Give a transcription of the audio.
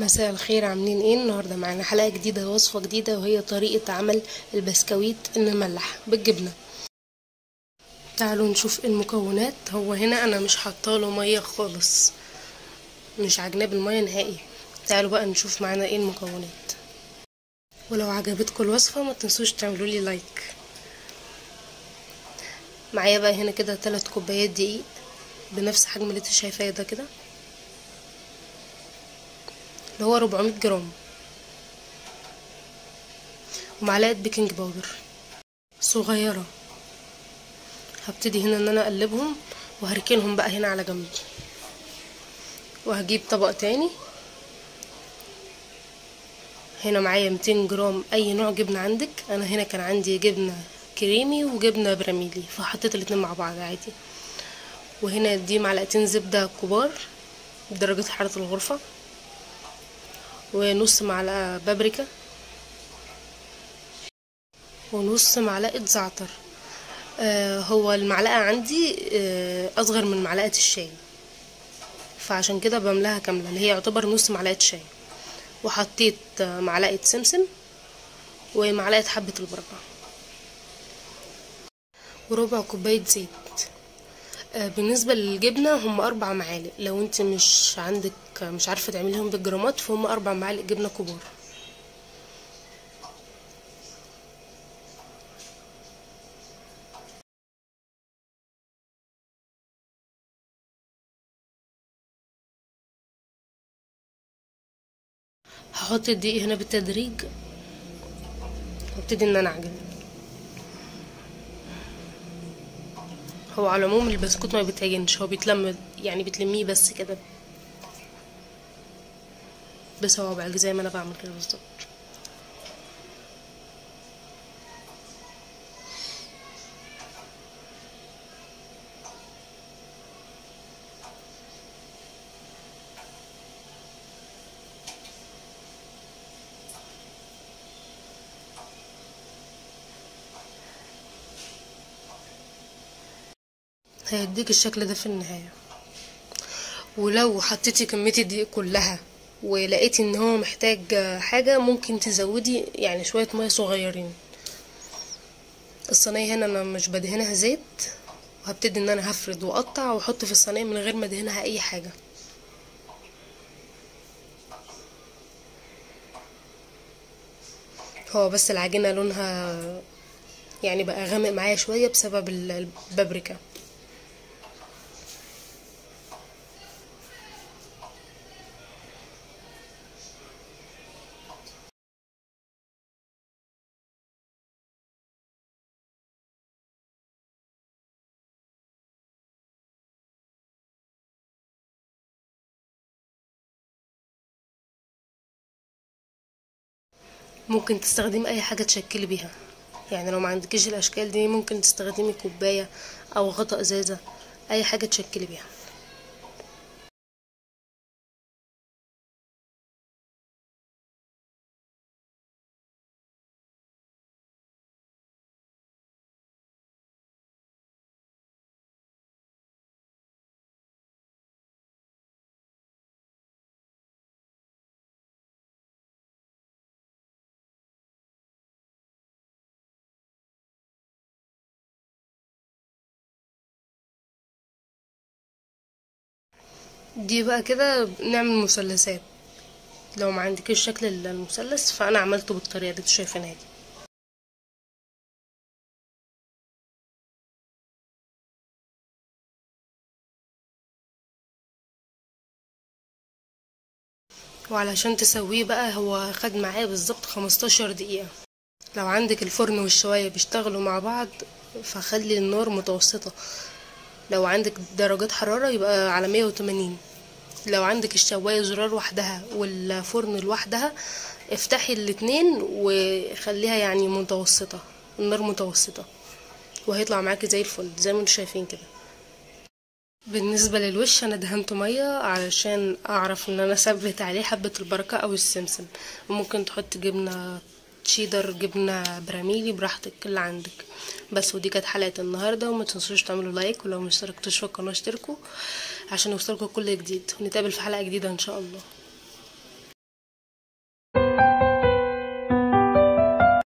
مساء الخير عاملين ايه النهارده معانا حلقه جديده وصفه جديده وهي طريقه عمل البسكويت المملح بالجبنه تعالوا نشوف المكونات هو هنا انا مش حاطاله ميه خالص مش عجناه بالميه نهائي تعالوا بقى نشوف معانا ايه المكونات ولو عجبتكم الوصفه ما تنسوش تعملوا لي لايك معايا بقى هنا كده 3 كوبايات دقيق بنفس حجم اللي انت شايفاه ده كده اللي هو 400 جرام ومعلقه بيكنج باودر صغيره هبتدي هنا ان انا اقلبهم وهركنهم بقى هنا على جنب وهجيب طبق تاني هنا معايا 200 جرام اي نوع جبنه عندك انا هنا كان عندي جبنه كريمي وجبنه براميلي فحطيت الاتنين مع بعض عادي وهنا دي معلقتين زبده كبار بدرجه حراره الغرفه ونص معلقه بابريكا ونص معلقه زعتر آه هو المعلقه عندي آه اصغر من معلقه الشاي فعشان كده بملاها كامله اللي هي يعتبر نص معلقه شاي وحطيت آه معلقه سمسم ومعلقه حبه البركه وربع كوبايه زيت بالنسبه للجبنه هم اربع معالق لو انت مش عندك مش عارفه تعمليهم بالجرامات فهم اربع معالق جبنه كبار هحط الدقيق هنا بالتدريج وابتدي ان انا اعجن هو على العموم البسكوت ما بيتعجنش هو بيتلم يعني بتلميه بس كده بصوابعك زي ما انا بعمل كده بالظبط هيديك الشكل ده في النهاية ولو حطيتي كمية الدقيق كلها ولقيتي ان هو محتاج حاجة ممكن تزودي يعني شوية مية صغيرين الصينية هنا انا مش بدهنها زيت وهبتدي ان انا هفرد واقطع واحط في الصينية من غير ما ادهنها اي حاجة هو بس العجينة لونها يعني بقى غامق معايا شوية بسبب البابريكا ممكن تستخدمي اي حاجه تشكلي بيها يعني لو ما عندكيش الاشكال دي ممكن تستخدمي كوبايه او غطا ازازه اي حاجه تشكلي بيها دي بقى كده نعمل مثلثات لو ما عندكيش شكل المثلث فانا عملته بالطريقه اللي انتوا شايفينها دي وعلشان تسويه بقى هو خد معايا بالظبط 15 دقيقه لو عندك الفرن والشوايه بيشتغلوا مع بعض فخلي النار متوسطه لو عندك درجات حرارة يبقى على مية وتمانين لو عندك الشواية زرار وحدها والفرن لوحدها افتحي الاتنين وخليها يعني متوسطة النار متوسطة وهيطلع معاكي زي الفل زي ما انتوا شايفين كده بالنسبة للوش انا دهنته مية علشان اعرف ان انا اثبت عليه حبة البركة او السمسم وممكن تحط جبنة تشيدر جبنة براميلي براحتك اللي عندك بس ودي كانت حلقة النهاردة وما تنسوش تعملوا لايك ولو مشتركتوش في القناة اشتركوا عشان يوصلكوا كل جديد ونتقابل في حلقة جديدة ان شاء الله